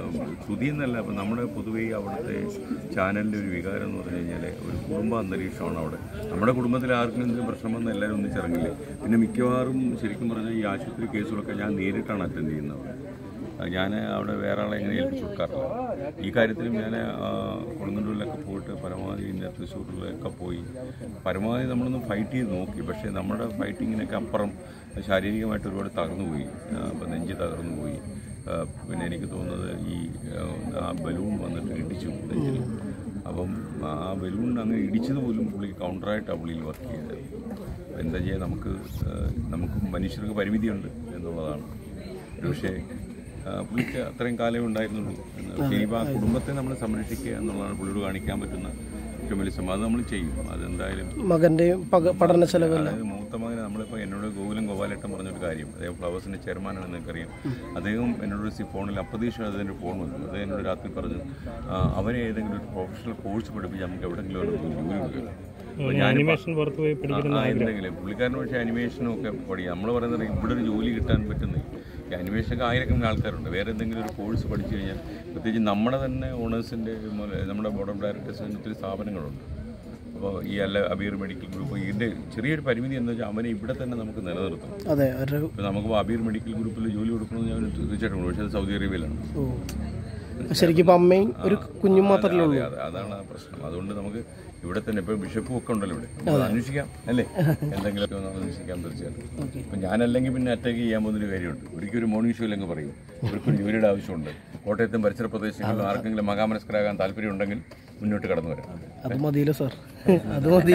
ശ്രുതി എന്നല്ല അപ്പം നമ്മുടെ പൊതുവേ അവിടുത്തെ ചാനലിൻ്റെ ഒരു വികാരം എന്ന് പറഞ്ഞു കഴിഞ്ഞാൽ ഒരു കുടുംബ അന്തരീക്ഷമാണ് അവിടെ നമ്മുടെ കുടുംബത്തിൽ ആർക്കും എന്തെങ്കിലും പ്രശ്നം വന്നാൽ എല്ലാവരും ഒന്നിച്ചിറങ്ങില്ലേ പിന്നെ മിക്കവാറും ശരിക്കും പറഞ്ഞാൽ ഈ ആശുപത്രി കേസുകളൊക്കെ ഞാൻ നേരിട്ടാണ് അറ്റൻഡ് ചെയ്യുന്നത് ഞാൻ അവിടെ വേറെ ആളെ എങ്ങനെ ഏൽപ്പിച്ചു കൊടുക്കാറില്ല ഈ കാര്യത്തിലും ഞാൻ കൊടുങ്ങല്ലൂരിലൊക്കെ പോയിട്ട് പരമാവധി ഇന്ന തൃശ്ശൂരിലൊക്കെ പോയി പരമാവധി നമ്മളൊന്ന് ഫൈറ്റ് ചെയ്ത് നോക്കി പക്ഷേ നമ്മുടെ ഫൈറ്റിങ്ങിനൊക്കെ അപ്പുറം ശാരീരികമായിട്ട് ഒരുപാട് തകർന്നു പോയി അപ്പം നെഞ്ച് തകർന്നു പോയി ആ, പിന്നെ എനിക്ക് തോന്നുന്നത് ഈ ആ, ആ ബലൂൺ വന്നിട്ട് ഇടിച്ചു നെഞ്ചിൽ അപ്പം ആ ബലൂൺ അങ്ങ് ഇടിച്ചത് പോലും പുള്ളി കൗണ്ടറായിട്ടാണ് പുള്ളിയിൽ വർക്ക് ചെയ്തത് അപ്പം എന്താ ചെയ്യുക നമുക്ക് ആ, നമുക്ക് മനുഷ്യർക്ക് പരിമിതിയുണ്ട് എന്നുള്ളതാണ് പക്ഷേ ആ, പുള്ളിക്ക് അത്രയും കാലമേ ഉണ്ടായിരുന്നുള്ളൂ എന്ന് പക്ഷേ ഇനിയിപ്പോൾ ആ കുടുംബത്തെ നമ്മൾ സംരക്ഷിക്കുക എന്നുള്ളതാണ് പുള്ളിയോട് കാണിക്കാൻ പറ്റുന്ന ഏറ്റവും വലിയ ശ്രമം അത് നമ്മൾ ചെയ്യും അതെന്തായാലും മകൻ്റെയും പക പഠന ചെലവെല്ലാം അതായത് മൂത്ത മകൻ നമ്മളിപ്പോൾ എന്നോട് ഗോകുലം ഗോപാലേട്ടൻ പറഞ്ഞൊരു കാര്യം അദ്ദേഹം ഫ്ലവേഴ്സിൻ്റെ ചെയർമാനാണെന്ന് നിങ്ങൾക്കറിയാം അദ്ദേഹം എന്നോട് സി ഫോണിൽ അപ്രതീക്ഷിത അതിൻ്റെ ഫോൺ വന്നു അദ്ദേഹം എന്നോട് രാത്രി പറഞ്ഞു ആ, അവനെ ഏതെങ്കിലും ഒരു പ്രൊഫഷണൽ കോഴ്സ് പഠിപ്പിച്ച് നമുക്ക് എവിടെയെങ്കിലും ഒരു ജോലി കൊടുക്കുക അപ്പോൾ ഞാനിപ്പോൾ അനിമേഷൻ പുറത്ത് പോയി പഠിക്കണം ആ, എന്തെങ്കിലും പുള്ളിക്കാരന് പക്ഷേ അനിമേഷനും ഒക്കെ പഠിക്കാം നമ്മൾ പറയുന്നത് ഇവിടെ ഒരു ജോലി കിട്ടാൻ പറ്റുന്നില്ല ഈ അനിമേഷനൊക്കെ ആയിരക്കണക്കിന് ആൾക്കാരുണ്ട് വേറെ എന്തെങ്കിലും ഒരു കോഴ്സ് പഠിച്ചു കഴിഞ്ഞാൽ പ്രത്യേകിച്ച് നമ്മുടെ തന്നെ ഓണേഴ്സിൻ്റെ നമ്മുടെ ബോർഡ് ഓഫ് ഡയറക്ടേഴ്സിൻ്റെ ഒത്തിരി സ്ഥാപനങ്ങളുണ്ട് അപ്പോൾ ഈ അല്ല അബീർ മെഡിക്കൽ ഗ്രൂപ്പ് ഇതിൻ്റെ ചെറിയൊരു പരിമിതി എന്ന് വെച്ചാൽ അവനെ ഇവിടെ തന്നെ നമുക്ക് നിലനിർത്തണം അതെ ഒരു ഇപ്പോൾ നമുക്ക് അബീർ മെഡിക്കൽ ഗ്രൂപ്പിൽ ജോലി കൊടുക്കണമെന്ന് ഞാൻ തീർച്ചയായിട്ടും ഉണ്ട്. പക്ഷേ അത് സൗദി അറേബ്യയിലാണ് ഓ ശരിക്കും ഇപ്പം അമ്മയും ഒരു കുഞ്ഞും മാത്രമേ ഉള്ളൂ അതെ, അതെ, അതാണ് ആ പ്രശ്നം അതുകൊണ്ട് നമുക്ക് ഇവിടെ തന്നെ ഇപ്പോൾ ബിഷപ്പും ഒക്കെ ഉണ്ടല്ലോ ഇവിടെ നമുക്ക് അന്വേഷിക്കാം അല്ലേ എന്തെങ്കിലുമൊക്കെ ഒന്ന് അന്വേഷിക്കാം തീർച്ചയായിട്ടും ഇപ്പം ഞാനല്ലെങ്കിൽ പിന്നെ അറ്റാക്ക് ചെയ്യാൻ പോകുന്നൊരു കാര്യമുണ്ട് ഒരിക്കലും ഒരു മോർണിംഗ് ഷോയിൽ അങ്ങ് പറയും ഇവർക്കൊരു ജോലിയുടെ ആവശ്യമുണ്ട് കോട്ടയത്തും പരിസര പ്രദേശങ്ങളിലും ആർക്കെങ്കിലും മകാമനസ്കരാകാൻ താല്പര്യമുണ്ടെങ്കിൽ മുന്നോട്ട് കടന്നു വരാം അത് മതിയല്ലോ സാർ അത് മതി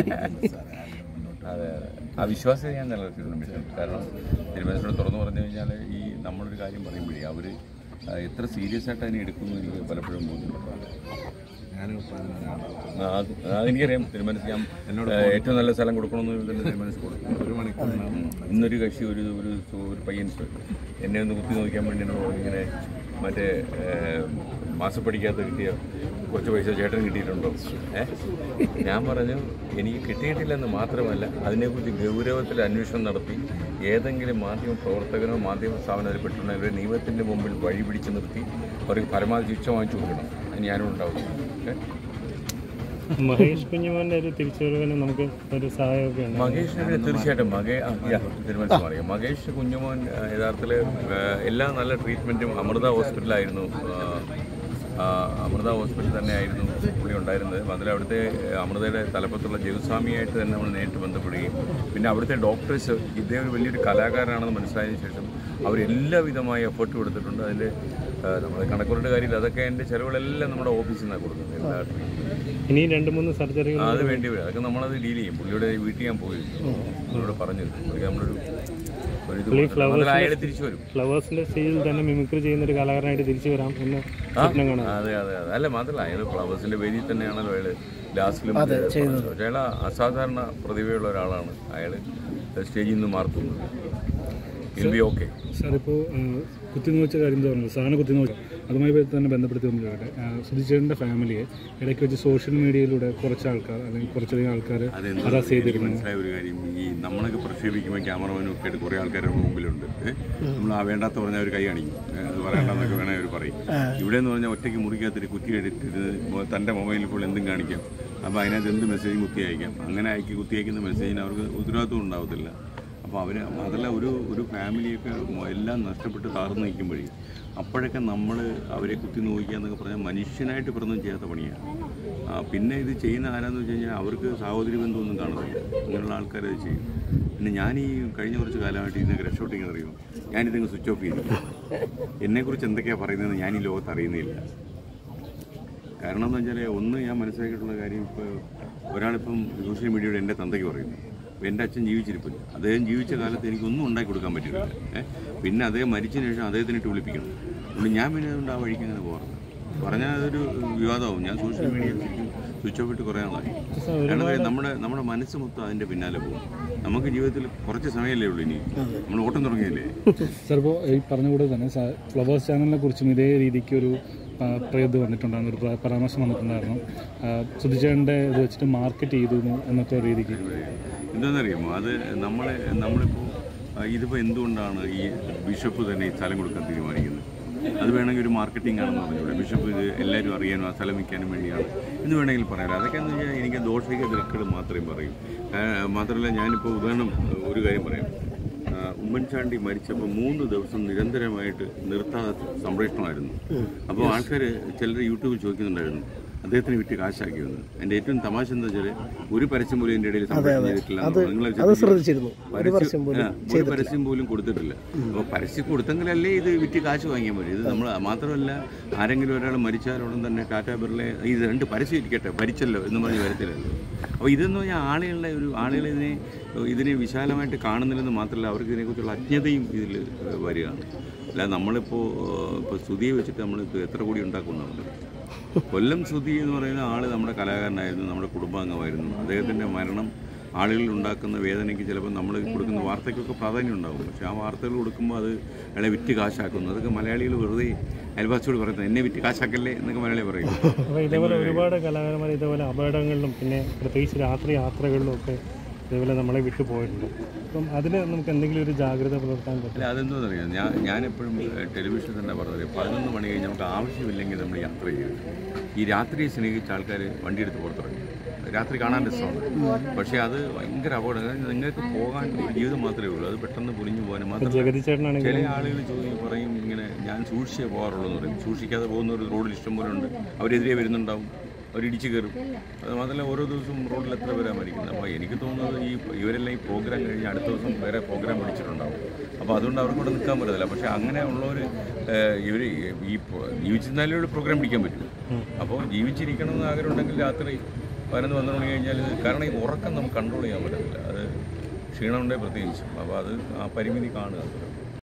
അതെ അതെ ആ വിശ്വാസം ഞാൻ നിലനിർത്തിയിട്ടുണ്ട് മിഷൻ കാരണം തിരുമനസിനോട് തുറന്നു പറഞ്ഞു കഴിഞ്ഞാൽ ഈ നമ്മളൊരു കാര്യം പറയുമ്പോഴേ അവർ എത്ര സീരിയസ് ആയിട്ട് അതിനെ എടുക്കുന്നു എനിക്ക് പലപ്പോഴും ബോധ്യപ്പെട്ടതാണ് ആ, അത് അതെനിക്കറിയാം തിരുമനസ് ഞാൻ ഏ, ഏറ്റവും നല്ല സ്ഥലം കൊടുക്കണമെന്ന് തന്നെ തിരുമനസ് കൊടുക്കും ഒരു മണിക്കൂർ ഇന്നൊരു കക്ഷി ഒരു ഒരു സു- ഒരു പയ്യൻ സു- എന്നെ ഒന്ന് കുത്തി നോക്കാൻ വേണ്ടി എന്നോട് പറഞ്ഞു, ഇങ്ങനെ മറ്റേ ഏ, മാസപ്പടിക്കകത്ത് കിട്ടിയ കുറച്ച് പൈസ ചേട്ടൻ കിട്ടിയിട്ടുണ്ടോ ഏ ഞാൻ പറഞ്ഞു എനിക്ക് കിട്ടിയിട്ടില്ലെന്ന് മാത്രമല്ല അതിനെക്കുറിച്ച് ഗൗരവത്തിൽ അന്വേഷണം നടത്തി ഏതെങ്കിലും മാധ്യമ പ്രവർത്തകനോ മാധ്യമ സ്ഥാപനത്തിൽ പെട്ടിട്ടുണ്ടെങ്കിൽ നിയമത്തിൻ്റെ മുമ്പിൽ വഴി പിടിച്ചു നിർത്തി അവർക്ക് പരമാവധി ശിക്ഷ വാങ്ങിച്ചു കൊടുക്കണം അത് ഞാനും ഉണ്ടാവും ഏ മഹേഷ് കുഞ്ഞുമോന്റെ ഒരു തിരിച്ചുവരവിന് നമുക്ക് ഒരു സഹായമൊക്കെ ഉണ്ട് മകേഷിനെ പിന്നെ തീർച്ചയായിട്ടും മകേ ആ, യാ, തിരുമനസ് അറിയാം മകേഷ് കുഞ്ഞുമോൻ ആ, യഥാർത്ഥത്തിൽ ആ, എല്ലാ നല്ല ട്രീറ്റ്മെൻറ്റും അമൃത ഹോസ്പിറ്റലായിരുന്നു ആ, ആ, അമൃത ഹോസ്പിറ്റൽ തന്നെയായിരുന്നു പുള്ളി ഉണ്ടായിരുന്നത് അതിൽ അവിടുത്തെ ആ, അമൃതയുടെ തലപ്പത്തുള്ള ജഗസ്വാമിയായിട്ട് തന്നെ നമ്മൾ നേരിട്ട് ബന്ധപ്പെടുകയും പിന്നെ അവിടുത്തെ ഡോക്ടേഴ്സ് ഇദ്ദേഹം ഒരു വലിയൊരു കലാകാരനാണെന്ന് മനസ്സിലായതിനു ശേഷം അവരെല്ലാ വിധമായ എഫേർട്ട് കൊടുത്തിട്ടുണ്ട് അതിൻ്റെ നമ്മൾ കണക്കുകളുടെ കാര്യത്തിൽ അതൊക്കെ അതിൻ്റെ ചിലവുകളെല്ലാം നമ്മുടെ ഓഫീസിൽ നിന്നാണ് കൊടുക്കുന്നത് എല്ലാ ട്രീറ്റ്മെൻറ്റും ഇനി രണ്ട് മൂന്ന് സർജറികൾ ആ, അത് വേണ്ടി വരും അതൊക്കെ നമ്മളത് ഡീൽ ചെയ്യും പുള്ളിയുടെ വീട്ടിൽ ഞാൻ പോയി പുള്ളിയോട് പറഞ്ഞു പുള്ളിക്ക് നമ്മളൊരു ഒരു ഇത് കൊടുത്തിട്ടുണ്ട്. അതിൽ അയാൾ തിരിച്ചു വരും ഫ്ലവേഴ്സിന്റെ സ്റ്റേജിൽ തന്നെ മിമിക്രി ചെയ്യുന്ന ഒരു കലാകാരനായിട്ട് തിരിച്ചു വരാം എന്ന് സ്വപ്നം കാണാം അതെ അതെ അതെ അല്ല മാത്രമല്ല അയാൾ ഫ്ലവേഴ്സിന്റെ വേദിയിൽ തന്നെയാണല്ലോ അയാൾ ലാസ്റ്റിലും പക്ഷേ അയാൾ അസാധാരണ പ്രതിഭയുള്ള ഒരാളാണ് അയാൾ സ്റ്റേജിൽ നിന്ന് മാർത്തുന്നത് വിൽ ബി ഓക്കെ സാർ ഇപ്പോൾ കുത്തിനോച്ച കാര്യം എന്താ പറഞ്ഞത് സാധനം കുത്തിനോച്ച അതുമായി തന്നെ ബന്ധപ്പെടുത്തി ഒന്ന് ചോദിക്കട്ടെ സുധിച്ചേട്ടൻ്റെ ഫാമിലിയെ ഇടയ്ക്ക് വെച്ച് സോഷ്യൽ മീഡിയയിലൂടെ കുറച്ച് ആൾക്കാർ അല്ലെങ്കിൽ കുറച്ചധികം ആൾക്കാർ അതെന്താ ഹറാസ് ചെയ്തിരുന്നു മനസ്സിലായ ഒരു കാര്യം ഈ നമ്മളൊക്കെ പ്രക്ഷേപിക്കുമ്പോൾ ക്യാമറമാനും ഒക്കെ ആയിട്ട് കുറേ ആൾക്കാരുടെ മുമ്പിലുണ്ട് ഏ? നമ്മൾ ആ വേണ്ടാത്ത പറഞ്ഞാൽ അവർ കൈ കാണിക്കും ഏ, അത് പറയണ്ടെന്നൊക്കെ വേണേൽ അവർ പറയും ഇവിടെ എന്ന് പറഞ്ഞാൽ ഒറ്റയ്ക്ക് മുറിക്കകത്തിട്ട് കുത്തി എടുത്തിട്ട് തൻ്റെ മൊബൈലിൽ ഇപ്പോൾ എന്തും കാണിക്കാം അപ്പോൾ അതിനകത്ത് എന്ത് മെസ്സേജും കുത്തി അയക്കാം അങ്ങനെ അയക്കി കുത്തി അയക്കുന്ന മെസ്സേജിന് അവർക്ക് ഉത്തരവാദിത്വം ഉണ്ടാവത്തില്ല അപ്പോൾ അവർ അതല്ല ഒരു ഒരു ഫാമിലിയൊക്കെ മൊ- എല്ലാം നഷ്ടപ്പെട്ട് താർന്നു നിൽക്കുമ്പോഴേ അപ്പോഴൊക്കെ നമ്മൾ അവരെ കുത്തി നോക്കുക എന്നൊക്കെ പറഞ്ഞാൽ മനുഷ്യനായിട്ട് പിറന്നും ചെയ്യാത്ത പണിയാണ് ആ, പിന്നെ ഇത് ചെയ്യുന്ന ആരാന്ന് വെച്ച് കഴിഞ്ഞാൽ അവർക്ക് സഹോദരി ബന്ധമൊന്നും കാണത്തില്ല അങ്ങനെയുള്ള ആൾക്കാർ അത് ചെയ്യും പിന്നെ ഞാൻ ഈ കഴിഞ്ഞ കുറച്ച് കാലമായിട്ട് ഇതിനൊക്കെ രക്ഷോട്ടിങ്ങനെ അറിയുമോ ഞാനിതങ്ങ് സ്വിച്ച് ഓഫ് ചെയ്തു എന്നെക്കുറിച്ച് എന്തൊക്കെയാണ് പറയുന്നതെന്ന് ഞാൻ ഈ ലോകത്ത് അറിയുന്നില്ല കാരണം എന്ന് വെച്ചാൽ ഒന്ന് ഞാൻ മനസ്സിലാക്കിയിട്ടുള്ള കാര്യം ഇപ്പോൾ ഒരാളിപ്പം സോഷ്യൽ മീഡിയയുടെ എൻ്റെ തന്തയ്ക്ക് പറയുന്നു അപ്പോൾ എൻ്റെ അച്ഛൻ ജീവിച്ചിരിപ്പില്ല അദ്ദേഹം ജീവിച്ച കാലത്ത് എനിക്കൊന്നും ഉണ്ടാക്കി കൊടുക്കാൻ പറ്റില്ല ഏഹ് പിന്നെ അദ്ദേഹം മരിച്ചതിന് ശേഷം അദ്ദേഹത്തിന് ഇട്ട് വിളിപ്പിക്കണം അതുകൊണ്ട് ഞാൻ പിന്നെ അതുകൊണ്ട് ആ വഴിക്ക് അങ്ങനെ പോകാറുണ്ട് പറഞ്ഞാൽ അതൊരു വിവാദമാവും ഞാൻ സോഷ്യൽ മീഡിയ ശരിക്കും സ്വിച്ച് ഓഫ് ഇട്ട് കുറേ നാളായി കാരണം കാര്യം നമ്മുടെ നമ്മുടെ മനസ്സ് മൊത്തം അതിൻ്റെ പിന്നാലെ പോകും നമുക്ക് ജീവിതത്തിൽ കുറച്ച് സമയമല്ലേ ഉള്ളൂ ഇനി നമ്മൾ ഓട്ടം തുടങ്ങിയല്ലേ സാർ ഇപ്പോൾ ഈ പറഞ്ഞ കൂടെ തന്നെ സാ- ഫ്ലവേഴ്സ് ചാനലിനെ കുറിച്ചും ഇതേ രീതിക്ക് ഒരു ആ, പ്രയത് വന്നിട്ടുണ്ടായിരുന്നു ഒരു പ- പരാമർശം വന്നിട്ടുണ്ടായിരുന്നു സുധിച്ചേട്ടൻ്റെ ഇത് വെച്ചിട്ട് മാർക്കറ്റ് ചെയ്തു എന്നൊക്കെ രീതിക്ക് എന്താണെന്നറിയാമോ അത് നമ്മളെ നമ്മളിപ്പോൾ ഇതിപ്പോൾ എന്തുകൊണ്ടാണ് ഈ ബിഷപ്പ് തന്നെ ഈ സ്ഥലം കൊടുക്കാൻ തീരുമാനിക്കുന്നത് അത് വേണമെങ്കിൽ ഒരു മാർക്കറ്റിംഗ് ആണെന്ന് പറഞ്ഞൂടെ ബിഷപ്പ് ഇത് എല്ലാവരും അറിയാനും ആ സ്ഥലം വിൽക്കാനും വേണ്ടിയാണ് എന്ന് വേണമെങ്കിൽ പറയാം അതൊക്കെ എന്ന് വെച്ചാൽ എനിക്ക് ദോഷിക തിരക്കുകൾ മാത്രമേ പറയൂ ആ, മാത്രമല്ല ഞാനിപ്പോൾ ഉദാഹരണം ഒരു കാര്യം പറയാം ആ, ഉമ്മൻചാണ്ടി മരിച്ചപ്പോൾ മൂന്ന് ദിവസം നിരന്തരമായിട്ട് നിർത്താതെ സംപ്രേഷണമായിരുന്നു അപ്പോൾ ആൾക്കാർ ചിലർ യൂട്യൂബിൽ ചോദിക്കുന്നുണ്ടായിരുന്നു അദ്ദേഹത്തിന് വിറ്റ് കാശാക്കിയെന്ന് എൻ്റെ ഏറ്റവും തമാശ എന്താ വെച്ചാൽ ഒരു പരസ്യം പോലും എൻ്റെ ഇടയിൽ സംപ്രേഷണം ചെയ്തിട്ടില്ല നിങ്ങൾ അത് ശ്രദ്ധിച്ചിരുന്നു ഒരു പരസ്യം പോലും ആ, ഒരു പരസ്യം പോലും കൊടുത്തിട്ടില്ല അപ്പോൾ പരസ്യം കൊടുത്തെങ്കിലല്ലേ ഇത് വിറ്റ് കാശ് വാങ്ങിയാൽ മതി ഇത് നമ്മൾ മാത്രമല്ല ആരെങ്കിലും ഒരാൾ മരിച്ചാലുടൻ തന്നെ ടാറ്റ ബിർളെ ഇത് രണ്ട് പരസ്യം ഇരിക്കട്ടെ ഭരിച്ചല്ലോ എന്ന് പറഞ്ഞ് വരത്തില്ലല്ലോ അപ്പോൾ ഇതെന്ന് പറഞ്ഞാൽ ആളുകളുടെ ഒരു ആളുകൾ ഇതിനെ ഇതിനെ വിശാലമായിട്ട് കാണുന്നില്ലെന്ന് മാത്രമല്ല അവർക്ക് ഇതിനെക്കുറിച്ചുള്ള അജ്ഞതയും ഇതിൽ വരികയാണ് അല്ല നമ്മളിപ്പോൾ ഇപ്പോൾ സ്തുതിയെ വെച്ചിട്ട് നമ്മൾ എത്ര കോടി ഉണ്ടാക്കുന്നുണ്ട് കൊല്ലം സുധി എന്ന് പറയുന്ന ആൾ നമ്മുടെ കലാകാരനായിരുന്നു നമ്മുടെ കുടുംബാംഗമായിരുന്നു അദ്ദേഹത്തിൻ്റെ മരണം ആളുകളിൽ ഉണ്ടാക്കുന്ന വേദനയ്ക്ക് ചിലപ്പോൾ നമ്മൾ കൊടുക്കുന്ന വാർത്തയ്ക്കൊക്കെ പ്രാധാന്യം ഉണ്ടാകും പക്ഷേ ആ വാർത്തകൾ കൊടുക്കുമ്പോൾ അത് അയാളെ വിറ്റ് കാശാക്കുന്നു അതൊക്കെ മലയാളികൾ വെറുതെ അയൽവാസിയോട് പറയുന്നത് എന്നെ വിറ്റ് കാശാക്കല്ലേ എന്നൊക്കെ മലയാളി പറയും അപ്പോൾ ഇതേപോലെ ഒരുപാട് കലാകാരന്മാർ ഇതേപോലെ അപകടങ്ങളിലും പിന്നെ പ്രത്യേകിച്ച് രാത്രി യാത്രകളിലും ഒക്കെ ഇതേപോലെ നമ്മളെ വിട്ടു പോയിട്ടുണ്ട് അപ്പം അതിൽ നമുക്ക് എന്തെങ്കിലും ഒരു ജാഗ്രത പുലർത്താൻ പറ്റും അല്ല അതെന്തോന്ന് അറിയാം ഞാൻ ഞാനെപ്പോഴും ടെലിവിഷൻ തന്നെ പറഞ്ഞത് പതിനൊന്ന് മണി കഴിഞ്ഞ് നമുക്ക് ആവശ്യമില്ലെങ്കിൽ നമ്മൾ യാത്ര ചെയ്യും ഈ രാത്രിയെ സ്നേഹിച്ച ആൾക്കാർ വണ്ടിയെടുത്ത് പുറത്തിറങ്ങി രാത്രി കാണാൻ രസമാണ് പക്ഷേ അത് ഭയങ്കര അപകടം കാരണം നിങ്ങൾക്ക് പോകാൻ ഒരു ജീവിതം മാത്രമേ ഉള്ളൂ അത് പെട്ടെന്ന് പൊളിഞ്ഞു പോകാനും മാത്രമല്ല ജഗതി ചേട്ടനാണെങ്കിൽ ചില ആളുകൾ ചോദിക്കും പറയും ഇങ്ങനെ ഞാൻ സൂക്ഷിച്ചേ പോകാറുള്ളൂ എന്ന് പറയും സൂക്ഷിക്കാതെ പോകുന്ന ഒരു റോഡിൽ ഇഷ്ടം പോലെ ഉണ്ട് അവരെതിരെ വരുന്നുണ്ടാവും അവരിടിച്ച് കയറും അത് മാത്രമല്ല ഓരോ ദിവസവും റോഡിൽ എത്ര പേരാ മരിക്കുന്നത് അപ്പോൾ എനിക്ക് തോന്നുന്നത് ഈ ഇവരെല്ലാം ഈ പ്രോഗ്രാം കഴിഞ്ഞ് അടുത്ത ദിവസം വേറെ പ്രോഗ്രാം പിടിച്ചിട്ടുണ്ടാവും അപ്പോൾ അതുകൊണ്ട് അവർക്ക് ഇവിടെ നിൽക്കാൻ പറ്റത്തില്ല പക്ഷേ അങ്ങനെ ഉള്ളവർ ഇവർ ഈ പോ- ജീവിച്ചിരുന്നാലേ ഒരു പ്രോഗ്രാം പിടിക്കാൻ പറ്റും അപ്പോൾ ജീവിച്ചിരിക്കണം എന്ന് ആഗ്രഹം ഉണ്ടെങ്കിൽ രാത്രി പതിനൊന്ന് പന്ത്രണ്ട് മണി കഴിഞ്ഞാൽ ഇത് കാരണം ഈ ഉറക്കം നമുക്ക് കൺട്രോൾ ചെയ്യാൻ പറ്റത്തില്ല അത് ക്ഷീണം ഉണ്ടെങ്കിൽ പ്രത്യേകിച്ചും അപ്പോൾ അത് ആ പരിമിതി കാണുക അത്രേ ഉള്ളൂ.